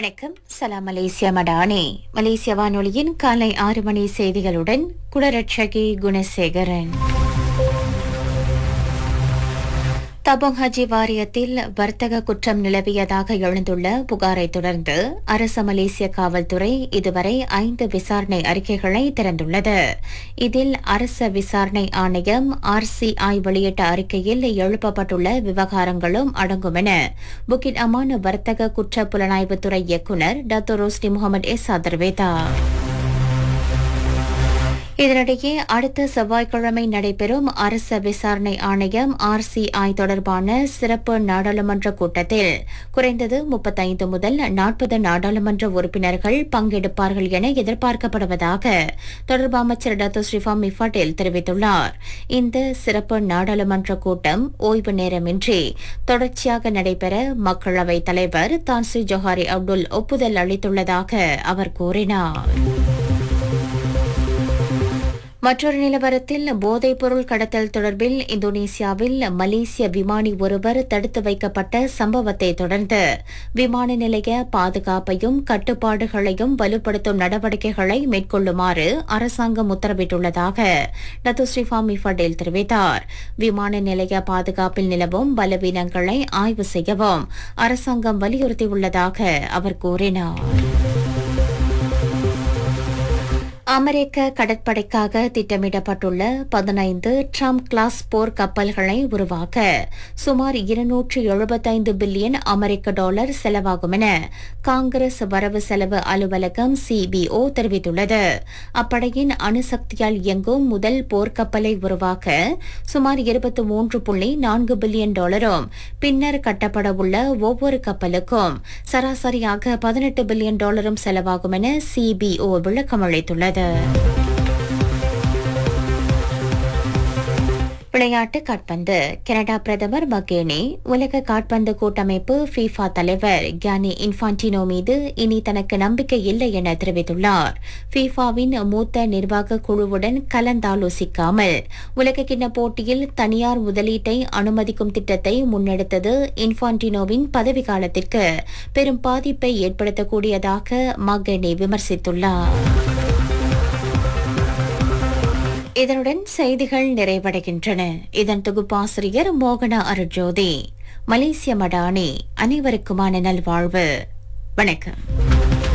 வணக்கம் சலாம் மலேசியா மடானே மலேசிய வானொலியின் காலை ஆறு மணி செய்திகளுடன் குடரட்சகி குணசேகரன் தபோங் ஹஜி வாரியத்தில் வர்த்தக குற்றம் நிலவியதாக எழுந்துள்ள புகாரை தொடர்ந்து அரச மலேசிய காவல்துறை இதுவரை ஐந்து விசாரணை அறிக்கைகளை திறந்துள்ளது இதில் அரச விசாரணை ஆணையம் ஆர்சிஐ வெளியிட்ட அறிக்கையில் எழுப்பப்பட்டுள்ள விவகாரங்களும் அடங்கும் என புக்கிட் அமான் வர்த்தக குற்ற புலனாய்வுத்துறை இயக்குநர் டாக்டர் ரோஸ்டி முகமது எஸ் தெரிவித்தார் இதனிடையே அடுத்த செவ்வாய்க்கிழமை நடைபெறும் அரச விசாரணை ஆணையம் ஆர்சிஐ தொடர்பான சிறப்பு நாடாளுமன்ற கூட்டத்தில் குறைந்தது முப்பத்தைந்து முதல் நாற்பது நாடாளுமன்ற உறுப்பினர்கள் பங்கெடுப்பார்கள் என எதிர்பார்க்கப்படுவதாக தொடர்பு அமைச்சர் டாக்டர் ஸ்ரீஃபாமி பட்டேல் தெரிவித்துள்ளார் இந்த சிறப்பு நாடாளுமன்ற கூட்டம் ஓய்வு நேரமின்றி தொடர்ச்சியாக நடைபெற மக்களவைத் தலைவர் தான்ஸ்ரீ ஜோஹாரி அப்துல் ஒப்புதல் அளித்துள்ளதாக அவர் கூறினார் மற்றொரு நிலவரத்தில் போதைப்பொருள் கடத்தல் தொடர்பில் இந்தோனேசியாவில் மலேசிய விமானி ஒருவர் தடுத்து வைக்கப்பட்ட சம்பவத்தை தொடர்ந்து விமான நிலைய பாதுகாப்பையும் கட்டுப்பாடுகளையும் வலுப்படுத்தும் நடவடிக்கைகளை மேற்கொள்ளுமாறு அரசாங்கம் உத்தரவிட்டுள்ளதாக டத்து ஸ்ரீஃபாமி படேல் தெரிவித்தார் விமான நிலைய பாதுகாப்பில் நிலவும் பலவீனங்களை ஆய்வு செய்யவும் அரசாங்கம் வலியுறுத்தியுள்ளதாக அவர் கூறினார் அமெரிக்க கடற்படைக்காக திட்டமிடப்பட்டுள்ள பதினைந்து ட்ரம்ப் கிளாஸ் போர் கப்பல்களை உருவாக்க சுமார் இருநூற்று எழுபத்தைந்து பில்லியன் அமெரிக்க டாலர் செலவாகும் என காங்கிரஸ் வரவு செலவு அலுவலகம் சிபிஓ தெரிவித்துள்ளது அப்படையின் அணுசக்தியால் இயங்கும் முதல் போர்க்கப்பலை உருவாக்க சுமார் இருபத்தி மூன்று புள்ளி நான்கு பில்லியன் டாலரும் பின்னர் கட்டப்பட உள்ள ஒவ்வொரு கப்பலுக்கும் சராசரியாக பதினெட்டு பில்லியன் டாலரும் செலவாகும் என சிபிஓ விளக்கம் அளித்துள்ளது விளையாட்டு காட்பந்து கனடா பிரதமர் மகேனி உலக காட்பந்து கூட்டமைப்பு ஃபீஃபா தலைவர் கியானி இன்ஃபான்டினோ மீது இனி தனக்கு நம்பிக்கை இல்லை என தெரிவித்துள்ளார் ஃபீஃபாவின் மூத்த நிர்வாக குழுவுடன் கலந்தாலோசிக்காமல் உலகக்கிண்ண போட்டியில் தனியார் முதலீட்டை அனுமதிக்கும் திட்டத்தை முன்னெடுத்தது இன்ஃபான்டினோவின் பதவி பெரும் பாதிப்பை ஏற்படுத்தக்கூடியதாக மகேனி விமர்சித்துள்ளார் இதனுடன் செய்திகள் நிறைவடைகின்றன இதன் தொகுப்பாசிரியர் மோகனா அருட்ஜோதி மலேசிய மடானி அனைவருக்குமான நல்வாழ்வு வணக்கம்